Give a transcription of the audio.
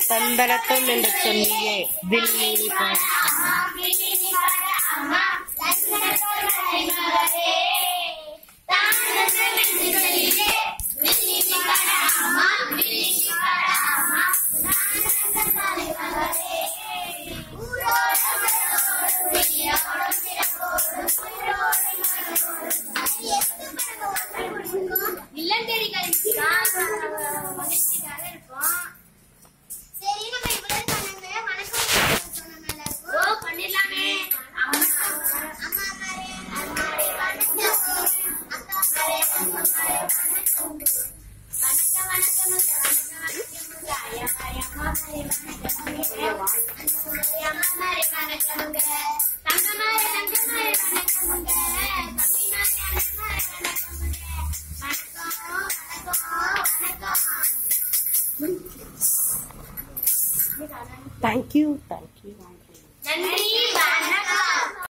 தந்தரத்தம் என்று சொல்லியே விண்மீனி பாட இல்லம் தேடி கழிச்சுக்கா மகிழ்ச்சியாக இருப்போம் சரி நம்ம இவ்வளவு சொன்னாங்க வணக்கம் சொன்னாங்க ஓ பண்ணிடலாமே அம்மா அம்மா மாரே அம்மாரே வணக்கம் அக்கா மாரே அம்மா மாரே வணக்கம் வணக்கம் வணக்கம் வணக்கம் வணக்கம் ஐயா மாரே அம்மா மாரே வணக்கம் அம்மா மாரே வணக்கம் தங்க மாரே தங்க மாரே வணக்கம் தம்பி மாரே அண்ணன் மாரே வணக்கம் வணக்கம் வணக்கம் தேங்க்யூ தேங்க்யூ நன்றி வணக்கம்